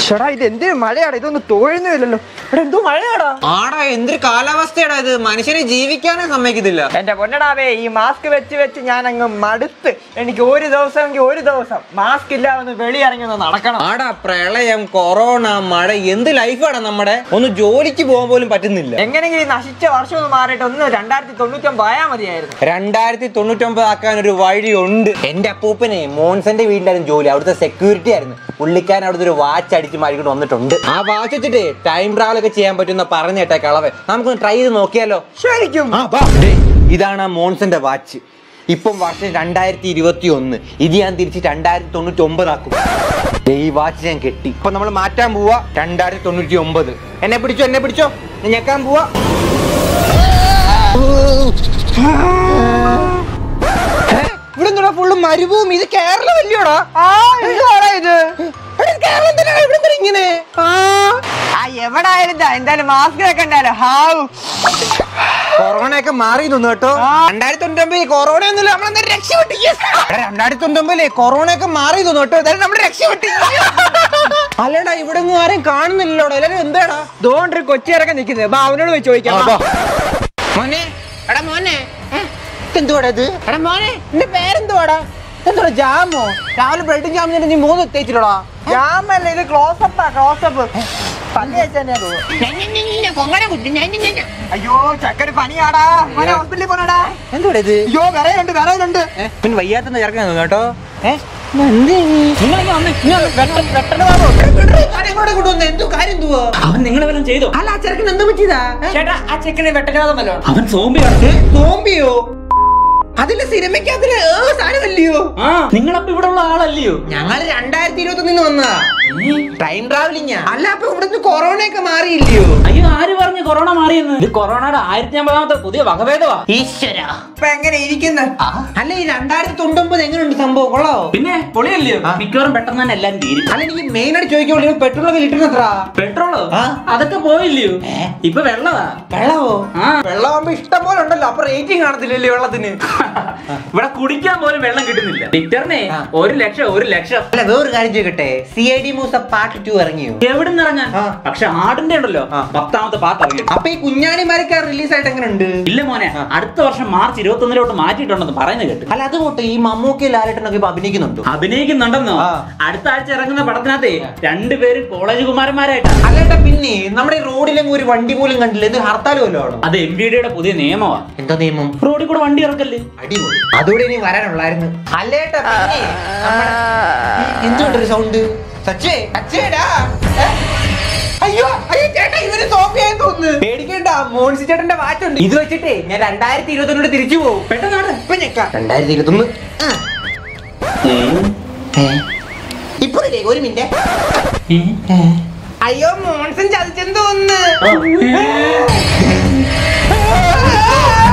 ചേടാ ഇത് എന്ത് മഴയാടാ ഇതൊന്നും തോഴുന്നില്ലല്ലോ എടാ എന്തോ മഴയാടാ ആടാ എന്തൊരു കാലാവസ്ഥയാടാ ഇത് മനുഷ്യനെ ജീവിക്കാനേ സമ്മതിക്കത്തില്ല എന്റെ പൊന്നടാവേ ഈ മാസ്ക് വെച്ച് വെച്ച് ഞാൻ അങ്ങ് മടുത്ത് എനിക്ക് ഒരു ദിവസമെങ്കിൽ ഒരു ദിവസം മാസ്ക് ഇല്ലാതെ ഒന്ന് വെളിയിറങ്ങി ഒന്ന് നടക്കണം ആടാ പ്രളയം കൊറോണ മഴ എന്ത് ലൈഫാടാ നമ്മുടെ ഒന്ന് ജോലിക്ക് പോകാൻ പോലും പറ്റുന്നില്ല എങ്ങനെയെങ്കിലും ഈ നശിച്ച വർഷം ഒന്ന് മാറിയിട്ട് ഒന്ന് രണ്ടായിരത്തി തൊണ്ണൂറ്റൊമ്പത് ആയാൽ മതിയായിരുന്നു രണ്ടായിരത്തി തൊണ്ണൂറ്റൊമ്പത് ആക്കാൻ ഒരു വഴിയുണ്ട് എന്റെ അപ്പൂപ്പനെ മോൻസന്റെ വീട്ടിലായിരുന്നു ജോലി അവിടുത്തെ സെക്യൂരിറ്റി ആയിരുന്നു പുള്ളിക്കാരൻ അവിടുത്തെ ഒരു വാച്ച് അടിച്ച് മാറിക്കൊണ്ട് വന്നിട്ടുണ്ട് ആ വാച്ച് വെച്ചിട്ട് ടൈം ട്രാവൽ ഒക്കെ ചെയ്യാൻ പറ്റുന്ന പറഞ്ഞേട്ടെ കളവൻ നമുക്കൊന്ന് ട്രൈ ചെയ്ത് നോക്കിയാലോ ശരിക്കും ദേ, ഇതാണ് ആ മോൺസന്റെ വാച്ച് ഇപ്പം വർഷം രണ്ടായിരത്തി ഇരുപത്തി ഒന്ന് ഇത് ഞാൻ തിരിച്ച് രണ്ടായിരത്തി തൊണ്ണൂറ്റി ഒമ്പതാക്കും ദേ, ഈ വാച്ച് ഞാൻ കെട്ടി ഇപ്പൊ നമ്മൾ മാറ്റാൻ പോവാ രണ്ടായിരത്തി തൊണ്ണൂറ്റി ഒമ്പത് എന്നെ പിടിച്ചോ എന്നെ പിടിച്ചോ ഞാൻ ഞെക്കാൻ പോവാ ഏ? ഇവിടെ എന്തുവാ ഫുള്ള് മരുഭൂമി ഇത് കേരളം അല്ലയോടാ ആ എന്തുവാടാ ഇത് എടാ, ഇത് കേരളം തന്നെ ഇവിടെ എന്തിനാ ഇങ്ങനെ ആ ആ എവിടായാലും ദാ, എന്തായാലും മാസ്ക് വെക്കണ്ടല്ലോ ഹാവ് കൊറോണ ഒക്കെ മാറി തോന്നു കേട്ടോ രണ്ടായിരത്തി തൊണ്ണൂറ്റൊമ്പതിൽ കൊറോണ ഒന്നുമില്ല നമ്മളെന്തായാലും രക്ഷപ്പെട്ടു Yes. എടാ, രണ്ടായിരത്തി തൊണ്ണൂറ്റൊമ്പതിലെ കൊറോണ ഒക്കെ മാറി തോന്നു കേട്ടോ എന്തായാലും നമ്മൾ രക്ഷപ്പെട്ടു അല്ലടാ ഇവിടെ ഒന്നും ആരെയും കാണുന്നില്ലല്ലോടാ എല്ലാരും എന്താടാ ദോണ്ടൊരു കൊച്ചിറക്കം നിൽക്കുന്നത് ബാ അവനോട് പോയി ചോദിക്കാം വാ. മോനെ എടാ മോനെ എന്തുവാടാ ഇത് എടാ മോനെ നിന്റെ പേരെന്തുവാടാ എന്തുവാ ജാമോ രാവിലെ ബ്രെഡും ജാമും നീ മൂന്ന് തേച്ചിലോടാ ജാമല്ല ഇത് ക്ലോസപ്പാ ക്ലോസപ്പ് പല്ല് വെച്ചാ അയ്യോ ചക്കര പനിയാടാ മോനെ ഹോസ്പിറ്റലിൽ പോണടാ എന്തുവാടാ ഇത് അയ്യോ വിറയുണ്ട് വിറയുണ്ട് ഏ, പിന്നെ വയ്യാത്ത ചേർക്കാൻ കേട്ടോ ഏഹ് അവൻ നിങ്ങളെ വല്ലതും ചെയ്തോ അല്ല ആ ചെറുക്കൻ എന്താ പറ്റിയതാ ചേട്ടാ ആ ചെക്കന് വെട്ടനാഥം വല്ലോ അവൻ സോംബിയാണ് സോംബിയോ അതിന്റെ സിനിമയ്ക്കകത്തില് സാധനമല്ലയോ ആ നിങ്ങളപ്പോ ഇവിടെ ഉള്ള ആളല്ലയോ ഞങ്ങൾ രണ്ടായിരത്തി ഇരുപത്തി ഒന്നിന്ന് വന്നതാ ടൈം ട്രാവലിംഗ് അല്ല അപ്പൊ ഇവിടുന്ന് കൊറോണ ഒക്കെ മാറിയില്ലയോ അയ്യോ ആര് പറഞ്ഞു കൊറോണ മാറിയെന്ന് ഇത് കൊറോണയുടെ ആയിരത്തി അമ്പതാമത്തെ പുതിയ വകഭേദമാ ഈശ്വര ഇപ്പൊ എങ്ങനെ ഇരിക്കുന്നു അല്ല ഈ രണ്ടായിരത്തി തൊണ്ണൂറ്റൊമ്പത് എങ്ങനെയുണ്ട് സംഭവം കൊള്ളാവോ പിന്നെ പൊളിയല്ലയോ മിക്കവാറും പെട്ടെന്ന് തന്നെ എല്ലാം തീരും അല്ല എനിക്ക് മെയിൻ ആയിട്ട് ചോദിക്കുമ്പോൾ പെട്രോൾ ഒക്കെ ലിറ്ററിന് എത്ര പെട്രോളോ ആ. അതൊക്കെ പോയില്ലയോ ഇപ്പൊ വെള്ളമാ വെള്ളമോ ആ വെള്ളമാകുമ്പോ ഇഷ്ടം പോലെ ഉണ്ടല്ലോ അപ്പൊ റേറ്റിംഗ് കാണത്തില്ലല്ലേ വെള്ളത്തിന് ഇവിടെ കുടിക്കാൻ പോലും വെള്ളം കിട്ടുന്നില്ല ലിറ്ററിനെ ആ. ഒരു ലക്ഷം ഒരു ലക്ഷം അല്ല വേറൊരു കാര്യം ചോദിക്കട്ടെ C I D Moosa part two ഇറങ്ങിയോ എവിടുന്ന് ഇറങ്ങാൻ ആ. പക്ഷെ ആടിന്റെ ഉണ്ടല്ലോ ആ. പത്താമത്തെ പാത്ത് ഇറങ്ങി അപ്പൊ ഈ കുഞ്ഞാണിമാരൊക്കെ റിലീസ് ആയിട്ട് എങ്ങനെ ഉണ്ട് ഇല്ല മോനെ അടുത്ത വർഷം മാർച്ച് ഇരുപത്തി ഒന്നിലോട്ട് മാറ്റിയിട്ടുണ്ടെന്ന് പറയുന്നത് കേട്ടു അല്ല അത് പോട്ടെ ഈ മമ്മൂക്കി ലാലേട്ടനൊക്കെ ഇപ്പൊ അഭിനയിക്കുന്നുണ്ടോ അഭിനയിക്കുന്നുണ്ടെന്നോ ആ. അടുത്ത ആഴ്ച ഇറങ്ങുന്ന പടത്തിനകത്തെ രണ്ടുപേരും കോളേജ് കുമാരന്മാരായിട്ടാ അല്ലേട്ടാ പിന്നെ നമ്മുടെ ഈ റോഡിലെങ്ങും ഒരു വണ്ടി പോലും കണ്ടില്ല എന്ത് ഹർത്താൽ വല്ലോ ആണോ അത് എം ബി ഡിയുടെ പുതിയ നിയമമാ എന്താ നിയമം റോഡിൽ കൂടെ വണ്ടി ഇറക്കല്ലേ അടിപൊളി അതുകൂടെ ഇനി വരാനുള്ളായിരുന്നു അല്ലേട്ടാ പിന്നെ നമ്മുടെ ഈ എന്തുകൊണ്ടൊരു സൗണ്ട് സച്ചേ സച്ചേടാ ഏ? അയ്യോ അയ്യോ ചേട്ടാ ഇവര് സോഫിയായി തോന്നുന്നു പേടിക്കണ്ട മോൻസി ചേട്ടന്റെ വാച്ച് ഉണ്ട് ഇത് വെച്ചിട്ടേ ഞാൻ രണ്ടായിരത്തി ഇരുപത്തൊന്നോട് തിരിച്ചു പോകും പെട്ടെന്നാണ് ഇപ്പൊ ഞെക്കാം രണ്ടായിരത്തി ഇരുപത്തൊന്ന് ഇപ്പൊ ഇല്ലേ ഒരു മിനിറ്റ് അയ്യോ മോൺസൺ ചതിച്ചെന്ന് തോന്നുന്നു